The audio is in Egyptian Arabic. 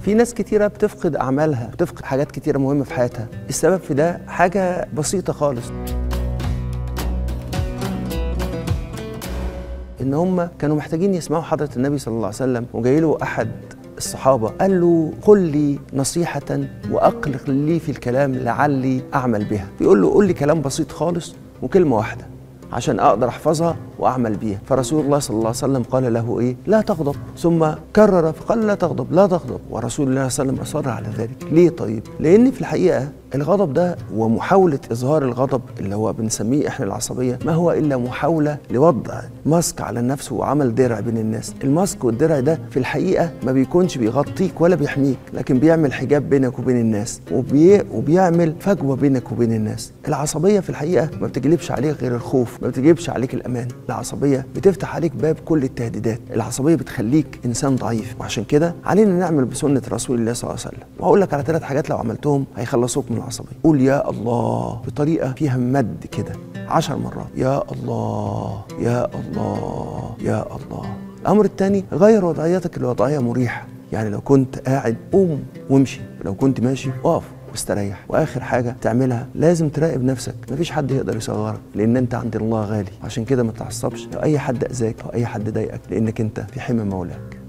في ناس كتيره بتفقد اعمالها بتفقد حاجات كتيره مهمه في حياتها السبب في ده حاجه بسيطه خالص ان هم كانوا محتاجين يسمعوا حضره النبي صلى الله عليه وسلم وجاي له احد الصحابه قال له قل لي نصيحه واقلق لي في الكلام لعلي اعمل بها بيقول له قل لي كلام بسيط خالص وكلمه واحده عشان اقدر احفظها واعمل بيها فرسول الله صلى الله عليه وسلم قال له ايه لا تغضب ثم كرر فقال لا تغضب لا تغضب ورسول الله صلى الله عليه وسلم اصر على ذلك ليه طيب لان في الحقيقه الغضب ده ومحاولة إظهار الغضب اللي هو بنسميه إحنا العصبية ما هو إلا محاولة لوضع ماسك على النفس وعمل درع بين الناس الماسك والدرع ده في الحقيقة ما بيكونش بيغطيك ولا بيحميك لكن بيعمل حجاب بينك وبين الناس وبي... وبيعمل فجوة بينك وبين الناس العصبية في الحقيقة ما بتجلبش عليك غير الخوف ما بتجلبش عليك الأمان العصبية بتفتح عليك باب كل التهديدات العصبية بتخليك إنسان ضعيف وعشان كده علينا نعمل بسنة رسول الله صلى الله عليه وسلم وهقول لك على ثلاث حاجات لو عملتهم هيخلصوك من العصبية قول يا الله بطريقة فيها مد كده عشر مرات يا الله يا الله يا الله الأمر الثاني غير وضعيتك لوضعية مريحة يعني لو كنت قاعد قوم وامشي لو كنت ماشي اقف واستريح واخر حاجه تعملها لازم تراقب نفسك مفيش حد يقدر يصغرك لان انت عند الله غالي عشان كده ما تعصبش لو اي حد اذاك او اي حد ضايقك لانك انت في حمى مولاك